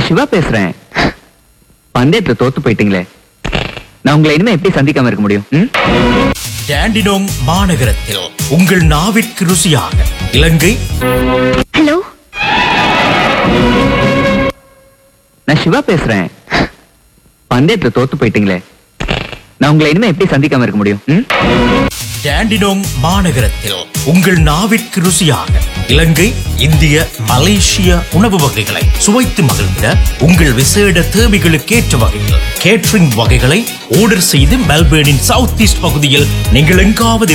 நான் சிவா பேசுறேன் பந்தயத்துல தோத்து போயிட்டீங்களே நான் உங்களை இனிமே எப்படி சந்திக்காம இருக்க முடியும் ம்? டாண்டினோங் மாநகரத்தில் உங்கள் நாவிற்கு ருசியாக இலங்கை ஹலோ நான் சிவா பேசுறேன் பந்தயத்துல தோத்து போயிட்டீங்களே நான் உங்களை இனிமே எப்படி சந்திக்காம இருக்க முடியும் ம்? டாண்டினோங் மாநகரத்தில் உங்கள் நாவிற்கு ருசியாக இலங்கை இந்திய மலேசிய உணவு வகைகளை சுவைத்து மகிழ்ந்த உங்கள் விசேட தேவைகளுக்கேற்ற வகையில் கேட்டரிங் வகைகளை ஆர்டர் செய்து மெல்பேர்னின் சவுத் ஈஸ்ட் பகுதியில் நீங்கள் எங்காவது